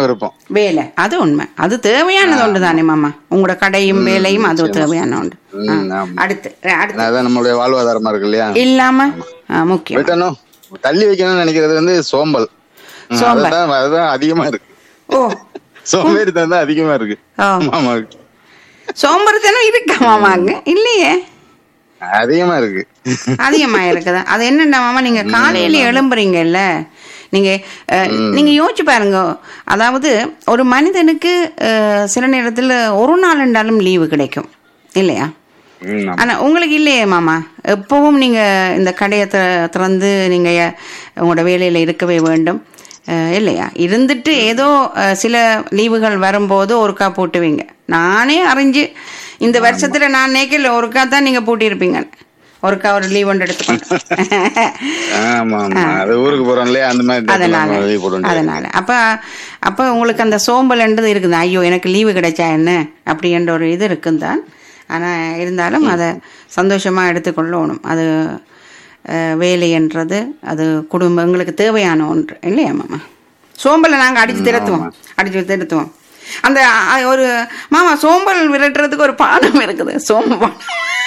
விருப்பம் வேலை அது உண்மை அது தேவையானது ஒன்று தானே மாமா உங்களோட கடையும் வேலையும் அது தேவையான ஒன்று ஆ, ம், ஆமா. அடுத்து அடுத்து ஏன்னா, அதான் நம்மளுடைய வாழ்வாதாரமா இருக்கு இல்லையா இல்லாம ஆ, முக்கியம் விட்டணும் தள்ளி வைக்கணும்னு நினைக்கிறது வந்து சோம்பல் ம், சோம்பல். அதுதான் அதுதான் அதிகமா இருக்கு ஓ சோம்பேறித்தனம் தான் அதிகமா இருக்கு ஓ மாமாவுக்கு சோம்பேறித்தனம் இருக்கா மாமாங்க இல்லையே அதிகமா இருக்கு அதிகமா இருக்குதா அது என்னண்டா மாமா நீங்க காலையில எழும்புறீங்கல்ல நீங்க அஹ், நீங்க யோசிச்சு பாருங்க அதாவது ஒரு மனிதனுக்கு அஹ், சில நேரத்துல ஒரு நாள் ரெண்டாலும் லீவு கிடைக்கும் இல்லையா ம், ஆமா. ஆனா உங்களுக்கு இல்லையே மாமா எப்பவும் நீங்க இந்த கடையை திற- திறந்து நீங்க உங்களோட வேலையில இருக்கவே வேண்டும் அஹ், இல்லையா இருந்துட்டு ஏதோ அஹ், சில லீவுகள் வரும்போது ஒருக்கா போட்டுவீங்க நானே அறிஞ்சு இந்த வருஷத்துல நான் நேக்கில் ஒருக்கா தான் நீங்க பூட்டியிருப்பீங்க ஒருக்கா ஒரு லீவ் ஒன்று எடுத்துக்கணும் ஆமா ஆமா அது ஊருக்கு போறோம் இல்லையா அந்த மாதிரி இடத்துல அதனால நம்ம leave போட வேண்டியது. அதனால அப்ப அப்ப உங்களுக்கு அந்த சோம்பல்ன்றது இருக்குது ஐயோ எனக்கு லீவு கிடைச்சா என்ன அப்படின்ற ஒரு இது இருக்குந்தான் ஆனா இருந்தாலும் அதை சந்தோஷமா எடுத்துக்கொள்ளணும் அது அஹ், வேலைன்றது அது குடும்பங்களுக்கு தேவையான ஒன்று இல்லையா மாமா சோம்பலை நாங்க அடிச்சு திருத்துவோம் அடிச்சு திருத்துவோம் அந்த அ, ஒரு மாமா சோம்பல் விரட்டுறதுக்கு ஒரு பானம் இருக்குது சோம்பல்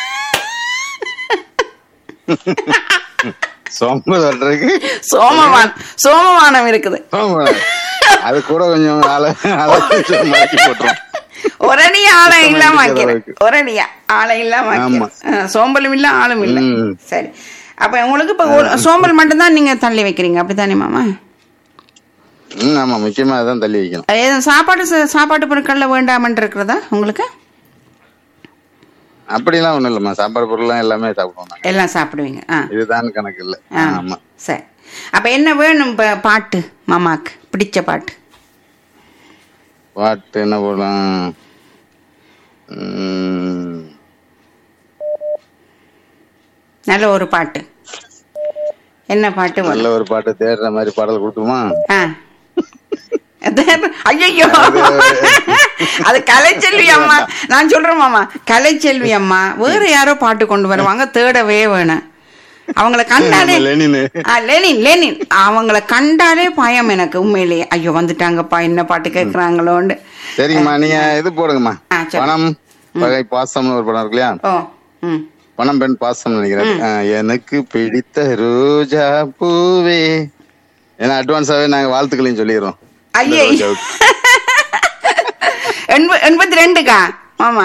சோம்பல் வர்றதுக்கு சோமவான் சோமவானம் இருக்குது சோம்பல். அது கூட கொஞ்சம் ஆளை ஆளை கொஞ்சம் மடக்கி போட்டுரும் ஒரடி ஆளை இல்லாம சுத்தமா ஆக்கிறேன் இருக்கிற ஒரடியா ஆளை இல்லாம ஆமா. ஆக்கிறேன். ஆ, சோம்பலும் இல்ல ஆளும் இல்ல ம். சரி அப்ப உங்களுக்கு இப்ப ஒரு- சோம்பல் மட்டும்தான் நீங்க தள்ளி வைக்கிறீங்க அப்படித்தானே மாமா ம், ஆமா முக்கியமா அதான் தள்ளி வைக்கணும் ஏதும் சாப்பாடு ச- சாப்பாட்டு பொருட்கள்ல வேண்டாமன்னு இருக்கிறதா உங்களுக்கு அப்படிலாம் ஒண்ணும் இல்லம்மா சாப்பாடு பொருள்லாம் எல்லாமே சாப்பிடுவோம் நாங்க. எல்லாம் சாப்பிடுவீங்க ஆ இதுதான் கணக்கு இல்ல ஆ. ஆமா சரி அப்ப என்ன வேணும் இப்ப பாட்டு மாமாக்கு பிடிச்ச பாட்டு பாட்டு என்ன போடலாம் ம், நல்ல ஒரு பாட்டு என்ன பாட்டு வேணும்? நல்ல ஒரு பாட்டு தேடுற மாதிரி பாடல் கொடுத்துருமா ஆ ஐயோ அது கலைச்செல்வி அம்மா நான் சொல்றேன் மாமா கலைச்செல்வி அம்மா வேற யாரோ பாட்டு கொண்டு வருவாங்க தேடவே வேணும் அவங்கள கண்டாலே லெனினு ஆ, லெனின் லெனின் அவங்கள கண்டாலே பயம் எனக்கு உண்மையிலேயே ஐயோ வந்துட்டாங்கப்பா என்ன பாட்டு கேட்கறாங்களோன்னு சரிங்கம்மா நீங்க இது போடுங்கம்மா ஆ, சரி. பணம் பகை பாசம்னு ஒரு படம் இருக்கு இல்லையா ஓ ம் பணம் பெண் பாசம் நினைக்கிறேன் ஆ, எனக்கு பிடித்த ரோஜா பூவே ஏன்னா அட்வான்ஸாவே நாங்க வாழ்த்துக்களையும் சொல்லிடுறோம் இந்த ஐயே ரோஜாவுக்கு. எண்ப எண்பத்தி ரெண்டுக்கா மாமா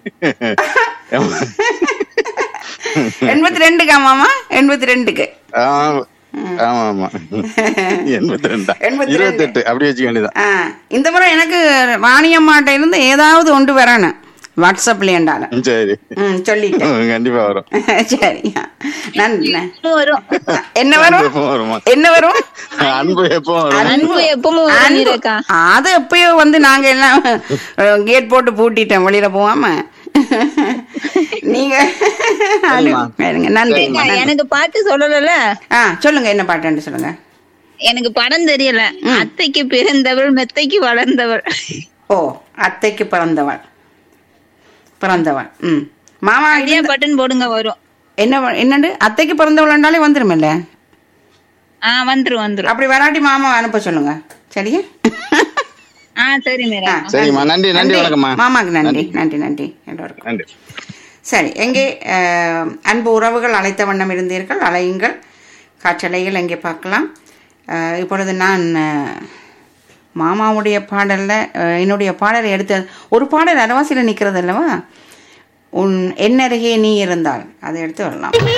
எண்பத்தி ரெண்டுக்கா மாமா எண்பத்தி ரெண்டுக்கு ஆமா ஆமா ஆமா எண்பத்தி ரெண்டா எண்பத்தி ரெண்டு. இருபத்தி எட்டு அப்படி வச்சுக்க வேண்டியதான் ஆ இந்த முறை எனக்கு ராணியம்மாட்ட இருந்து ஏதாவது ஒன்று வரணும் வாட்ஸ்அப்ல என்றாலும் ம், சரி ம் சொல்லிட்டேன் ம், கண்டிப்பா வரும் சரி நன்றி வரும் என்ன வரும் எப்போ வருமா என்ன வரும் அன்பு எப்போ வரும் அன்பு எப்பவும் வரும் அன்பு. நீரக்கா அது எப்பயோ வந்து நாங்க எல்லாம் கேட் போட்டு பூட்டிட்டோம் வெளியில போகாம நீங்க சரிம்மா. சரிங்க, நன்றி அக்கா, நன்றி. எனக்கு பாட்டு சொல்லல ஆ சொல்லுங்க என்ன பாட்டுன்னு சொல்லுங்க எனக்கு படம் தெரியல அத்தைக்கு பிறந்தவள் மெத்தைக்கு வளர்ந்தவள் ஓ அத்தைக்கு பிறந்தவள் பிறந்தவள் ம் மாமா ஐடியா இருந்த- பாட்டுன்னு போடுங்க வரும் என்ன வ- என்னண்டு அத்தைக்கு பிறந்தவள்னாலே வந்துருமில்ல ஆ வந்துரும் வந்துரும் அப்படி வராட்டி மாமா அனுப்ப சொல்லுங்க சரியா ஆ சரி மீரா ஆ, சரிம்மா நன்றி நன்றி வணக்கம்மா மாமாக்கு நன்றி நன்றி நன்றி எல்லோருக்கும் நன்றி சரி எங்கே அஹ், அன்பு உறவுகள் அழைத்த வண்ணம் இருந்தீர்கள் அலையுங்கள் காற்றலைகள் எங்கே பார்க்கலாம் அஹ், இப்பொழுது நான் அஹ், மாமாவுடைய பாடல்ல அஹ், என்னுடைய பாடலை எடுத்த ஒரு பாடல் அரவாசியில் நிற்கிறது அல்லவா உன் என்னருகே நீ இருந்தால் அதை எடுத்து வரலாம்